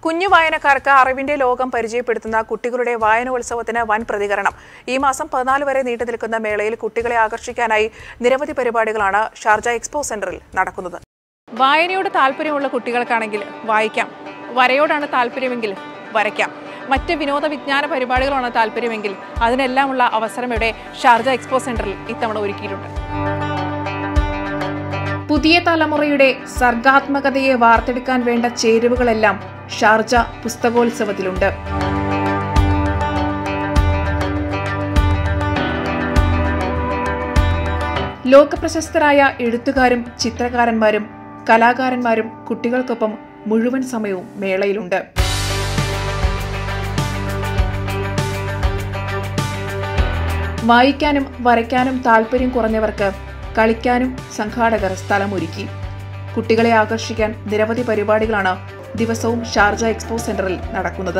കുഞ്ഞു വായനക്കാർക്ക് അറിവിന്റെ ലോകം പരിചയപ്പെടുത്തുന്ന കുട്ടികളുടെ വായനോത്സവത്തിന് വൻ പ്രതികരണം ഈ മാസം പതിനാല് വരെ നീണ്ടു നിൽക്കുന്ന മേളയിൽ കുട്ടികളെ ആകർഷിക്കാനായി നിരവധി പരിപാടികളാണ് ഷാർജ എക്സ്പോ സെന്ററിൽ നടക്കുന്നത് വായനയോട് താല്പര്യമുള്ള കുട്ടികൾക്കാണെങ്കിൽ വായിക്കാം വരയോടാണ് താല്പര്യമെങ്കിൽ വരയ്ക്കാം മറ്റ് വിനോദ വിജ്ഞാന പരിപാടികളാണ് താല്പര്യമെങ്കിൽ അതിനെല്ലാമുള്ള അവസരം ഇവിടെ ഷാർജ എക്സ്പോ സെന്ററിൽ ഇത്തവണ ഒരുക്കിയിട്ടുണ്ട് പുതിയ തലമുറയുടെ സർഗാത്മകതയെ വാർത്തെടുക്കാൻ വേണ്ട ചേരുവകളെല്ലാം ഷാർജ പുസ്തകോത്സവത്തിലുണ്ട് ലോകപ്രശസ്തരായ എഴുത്തുകാരും ചിത്രകാരന്മാരും കലാകാരന്മാരും കുട്ടികൾക്കൊപ്പം മുഴുവൻ സമയവും മേളയിലുണ്ട് വായിക്കാനും വരയ്ക്കാനും താല്പര്യം കുറഞ്ഞവർക്ക് കളിക്കാനും സംഘാടകർ സ്ഥലമൊരുക്കി കുട്ടികളെ ആകർഷിക്കാൻ നിരവധി പരിപാടികളാണ് ദിവസവും ഷാർജ എക്സ്പോ സെന്ററിൽ നടക്കുന്നത്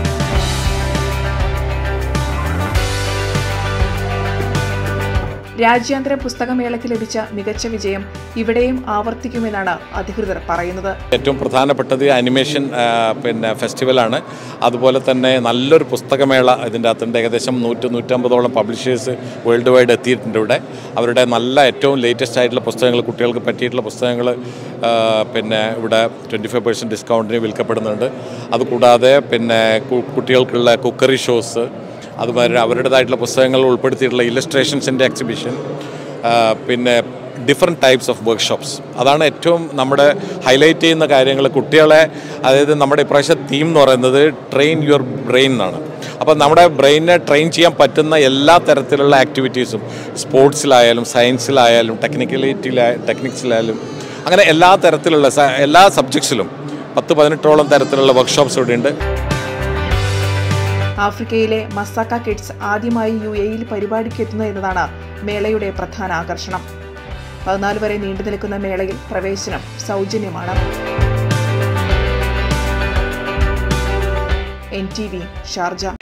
രാജ്യാന്തര പുസ്തകമേളയ്ക്ക് ലഭിച്ച മികച്ച വിജയം ഇവിടെയും ആവർത്തിക്കുമെന്നാണ് അധികൃതർ പറയുന്നത് ഏറ്റവും പ്രധാനപ്പെട്ടത് അനിമേഷൻ ആ, പിന്നെ ഫെസ്റ്റിവലാണ് അതുപോലെ തന്നെ നല്ലൊരു പുസ്തകമേള ഇതിൻ്റെ അകത്തുണ്ട് ഏകദേശം നൂറ്റ് നൂറ്റമ്പതോളം പബ്ലിഷേഴ്സ് വേൾഡ് വൈഡ് എത്തിയിട്ടുണ്ട് ഇവിടെ അവരുടെ നല്ല ഏറ്റവും ലേറ്റസ്റ്റ് ആയിട്ടുള്ള പുസ്തകങ്ങൾ കുട്ടികൾക്ക് പറ്റിയിട്ടുള്ള പുസ്തകങ്ങൾ പിന്നെ ഇവിടെ ട്വൻറ്റി ഫൈവ് പെർസെൻറ്റ് ഡിസ്കൗണ്ടിന് വിൽക്കപ്പെടുന്നുണ്ട് അതുകൂടാതെ പിന്നെ കു- കുട്ടികൾക്കുള്ള കുക്കറി ഷോസ് അതുപോലെ അവരുടേതായിട്ടുള്ള പുസ്തകങ്ങൾ ഉൾപ്പെടുത്തിയിട്ടുള്ള ഇല്ലസ്ട്രേഷൻസിൻ്റെ എക്സിബിഷൻ പിന്നെ ഡിഫറെൻറ്റ് ടൈപ്സ് ഓഫ് വർക്ക്ഷോപ്സ് അതാണ് ഏറ്റവും നമ്മുടെ ഹൈലൈറ്റ് ചെയ്യുന്ന കാര്യങ്ങൾ കുട്ടികളെ അതായത് നമ്മുടെ ഇപ്രാവശ്യം തീം എന്ന് പറയുന്നത് ട്രെയിൻ യുവർ ബ്രെയിൻ എന്നാണ് അപ്പോൾ നമ്മുടെ ബ്രെയിനെ ട്രെയിൻ ചെയ്യാൻ പറ്റുന്ന എല്ലാ തരത്തിലുള്ള ആക്ടിവിറ്റീസും സ്പോർട്സിലായാലും സയൻസിലായാലും ടെക്നിക്കലിറ്റിയിലാ ടെക്നിക്സിലായാലും അങ്ങനെ എല്ലാ തരത്തിലുള്ള സ- എല്ലാ സബ്ജക്ട്സിലും പത്ത് പതിനെട്ടോളം തരത്തിലുള്ള വർക്ക്ഷോപ്സ് ഇവിടെ ഉണ്ട് ആഫ്രിക്കയിലെ മസാക്ക കിഡ്സ് ആദ്യമായി യു എയിൽ പരിപാടിക്ക് എത്തുന്നു എന്നതാണ് മേളയുടെ പ്രധാന ആകർഷണം പതിനാല് വരെ നീണ്ടു നിൽക്കുന്ന മേളയിൽ പ്രവേശനം സൗജന്യമാണ് എൻ ടി വി ഷാർജ